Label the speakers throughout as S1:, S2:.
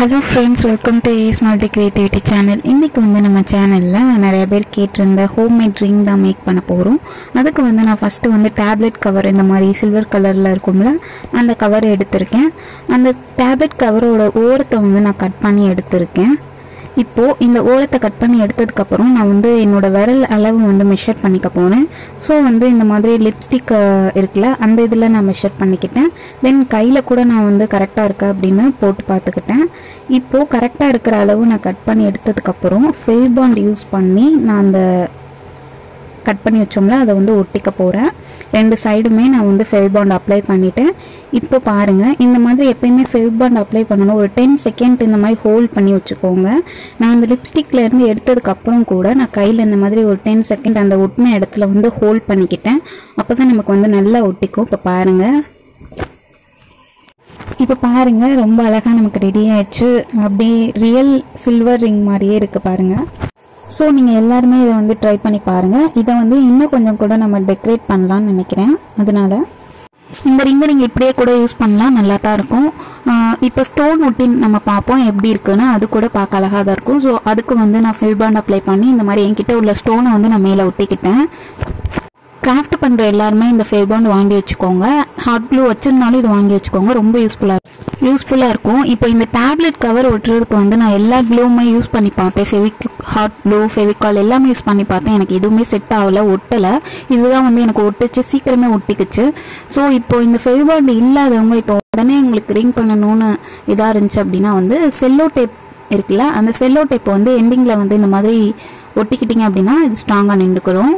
S1: hello friends welcome to Ace multi creativity channel இன்றைக்கி வந்து நம்ம சேனலில் நிறைய பேர் கேட்டிருந்த ஹோம்மேட் ரிங் தான் மேக் பண்ண போகிறோம் அதுக்கு வந்து நான் ஃபஸ்ட்டு வந்து டேப்லெட் கவர் இந்த மாதிரி சில்வர் கலரில் இருக்கும்ல அந்த கவர் எடுத்திருக்கேன் அந்த டேப்லெட் கவரோட ஓரத்தை வந்து நான் கட் பண்ணி எடுத்திருக்கேன் இப்போது இந்த ஓரத்தை கட் பண்ணி எடுத்ததுக்கப்புறம் நான் வந்து என்னோட விரல் அளவு வந்து மெஷர் பண்ணிக்க போகிறேன் ஸோ வந்து இந்த மாதிரி லிப்ஸ்டிக் இருக்குல்ல அந்த இதில் நான் மெஷர் பண்ணிக்கிட்டேன் தென் கையில் கூட நான் வந்து கரெக்டாக இருக்கா அப்படின்னு போட்டு பார்த்துக்கிட்டேன் இப்போது கரெக்டாக இருக்கிற அளவு நான் கட் பண்ணி எடுத்ததுக்கப்புறம் ஃபெல் பாண்ட் யூஸ் பண்ணி நான் அந்த கட் பண்ணி வச்சோம்ல அதை வந்து ஒட்டிக்க போகிறேன் ரெண்டு சைடுமே நான் வந்து ஃபெல் பாண்ட் அப்ளை பண்ணிட்டேன் இப்போ பாருங்கள் இந்த மாதிரி எப்பயுமே ஃபெல் பாண்ட் அப்ளை பண்ணணும் ஒரு டென் செகண்ட் இந்த மாதிரி ஹோல்ட் பண்ணி வச்சுக்கோங்க நான் அந்த லிப்ஸ்டிக்ல இருந்து எடுத்ததுக்கப்புறம் கூட நான் கையில் இந்த மாதிரி ஒரு டென் செகண்ட் அந்த ஒட்டின இடத்துல வந்து ஹோல்ட் பண்ணிக்கிட்டேன் அப்போ தான் நமக்கு வந்து நல்லா ஒட்டிக்கும் இப்போ பாருங்கள் இப்போ பாருங்க ரொம்ப அழகாக நமக்கு ரெடி ஆயிடுச்சு அப்படியே ரியல் சில்வர் ரிங் மாதிரியே இருக்கு பாருங்க ஸோ நீங்கள் எல்லாருமே இதை வந்து ட்ரை பண்ணி பாருங்கள் இதை வந்து இன்னும் கொஞ்சம் கூட நம்ம டெக்கரேட் பண்ணலாம்னு நினைக்கிறேன் அதனால இந்த ரிங்கை நீங்கள் இப்படியே கூட யூஸ் பண்ணலாம் நல்லா தான் இருக்கும் ஆஹ் இப்போ ஸ்டோன் ஒட்டி நம்ம பார்ப்போம் எப்படி இருக்குன்னு அது கூட பார்க்க அழகாக தான் இருக்கும் ஸோ அதுக்கு வந்து நான் ஃபில் பாண்ட் அப்ளை பண்ணி இந்த மாதிரி என்கிட்ட உள்ள ஸ்டோனை வந்து நான் மேலே ஒட்டிக்கிட்டேன் கிராஃப்ட் பண்ணுற எல்லாருமே இந்த ஃபேர் பாண்ட் வாங்கி வச்சுக்கோங்க ஹாட் க்ளூ வச்சிருந்தாலும் இது வாங்கி வச்சுக்கோங்க ரொம்ப யூஸ்ஃபுல்லாக யூஸ்ஃபுல்லாக இருக்கும் இப்போ இந்த டேப்லெட் கவர் ஒட்டுறதுக்கு வந்து நான் எல்லா க்ளூவுமே யூஸ் பண்ணி பார்த்தேன் ஃபெவிக் ஹாட் க்ளூ ஃபெவிகால் எல்லாமே யூஸ் பண்ணி பார்த்தேன் எனக்கு எதுவுமே செட் ஆகலை ஒட்டலை இதுதான் வந்து எனக்கு ஒட்டுச்சு சீக்கிரமே ஒட்டிக்குச்சு ஸோ இப்போ இந்த ஃபெவி பாண்ட் இல்லாதவங்க இப்போ உடனே உங்களுக்கு ரிங் பண்ணணும்னு இதாக இருந்துச்சு அப்படின்னா வந்து செல்லோ டேப் இருக்குல்ல அந்த செல்லோ டேப்பை வந்து எண்டிங்கில் வந்து இந்த மாதிரி ஒட்டிக்கிட்டீங்க அப்படின்னா இது ஸ்ட்ராங்காக நின்றுக்கிறோம்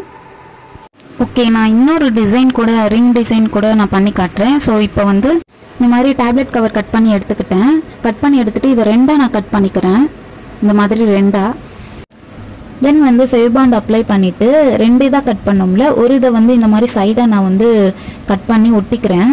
S1: ஓகே நான் இன்னொரு டிசைன் கூட ரிங் டிசைன் கூட நான் பண்ணி காட்டுறேன் ஸோ இப்போ வந்து இந்த மாதிரி டேப்லெட் கவர் கட் பண்ணி எடுத்துக்கிட்டேன் கட் பண்ணி எடுத்துட்டு இதை ரெண்டாக நான் கட் பண்ணிக்கிறேன் இந்த மாதிரி ரெண்டாக தென் வந்து ஃபெவிபாண்ட் அப்ளை பண்ணிவிட்டு ரெண்டு இதாக கட் பண்ணோம்ல ஒரு இதை வந்து இந்த மாதிரி சைடாக நான் வந்து கட் பண்ணி ஒட்டிக்கிறேன்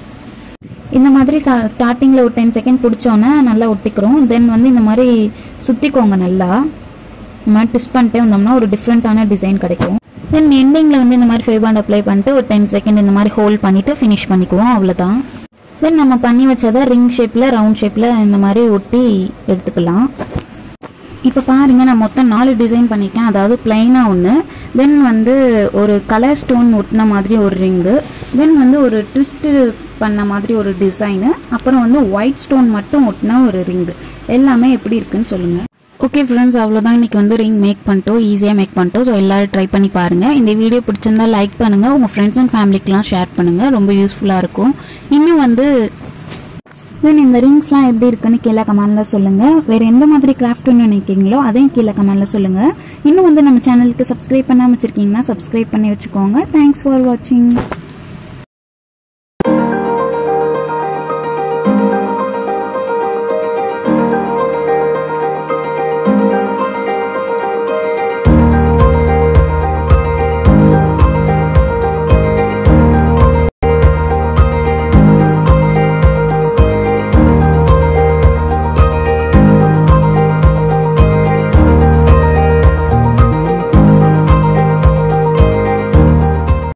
S1: இந்த மாதிரி ஸ்டார்டிங்கில் ஒரு டென் செகண்ட் பிடிச்சோன்னே நல்லா ஒட்டிக்கிறோம் தென் வந்து இந்த மாதிரி சுற்றிக்கோங்க நல்லா இந்த மாதிரி ட்விஸ்ட் பண்ணிட்டே வந்தோம்னா ஒரு டிஃப்ரெண்ட்டான டிசைன் கிடைக்கும் தென் எண்டிங்கில் வந்து இந்த மாதிரி ஃபேபாண்ட் அப்ளை பண்ணிட்டு ஒரு டென் செகண்ட் இந்த மாதிரி ஹோல்ட் பண்ணிவிட்டு ஃபினிஷ் பண்ணிக்குவோம் அவ்வளோதான் தென் நம்ம பண்ணி வச்சதை ரிங் ஷேப்பில் ரவுண்ட் ஷேப்பில் இந்த மாதிரி ஒட்டி எடுத்துக்கலாம் இப்போ பாருங்க நான் மொத்தம் நாலு டிசைன் பண்ணியிருக்கேன் அதாவது பிளைனாக ஒன்று தென் வந்து ஒரு கலர் ஸ்டோன் ஒட்டின மாதிரி ஒரு ரிங்கு தென் வந்து ஒரு ட்விஸ்ட்டு பண்ண மாதிரி ஒரு டிசைனு அப்புறம் வந்து ஒயிட் ஸ்டோன் மட்டும் ஒட்டின ஒரு ரிங்கு எல்லாமே எப்படி இருக்குன்னு சொல்லுங்கள் ஓகே ஃப்ரெண்ட்ஸ் அவ்வளோதான் இன்றைக்கி வந்து ரிங் மேக் பண்ணிட்டோம் ஈஸியாக மேக் பண்ணிட்டோம் ஸோ எல்லோரும் ட்ரை பண்ணி பாருங்கள் இந்த வீடியோ பிடிச்சிருந்தா லைக் பண்ணுங்கள் உங்கள் ஃப்ரெண்ட்ஸ் அண்ட் ஃபேமிலிக்கெலாம் ஷேர் பண்ணுங்கள் ரொம்ப யூஸ்ஃபுல்லாக இருக்கும் இன்னும் வந்து தென் இந்த ரிங்ஸ்லாம் எப்படி இருக்குன்னு கீழே கமெண்டில் சொல்லுங்கள் வேறு எந்த மாதிரி கிராஃப்ட்னு நினைக்கிறீங்களோ அதையும் கீழே கமெண்டில் சொல்லுங்கள் இன்னும் வந்து நம்ம சேனலுக்கு சப்ஸ்கிரைப் பண்ணாமல் வச்சுருக்கீங்கன்னா சப்ஸ்கிரைப் பண்ணி வச்சுக்கோங்க தேங்க்ஸ் ஃபார் வாட்சிங்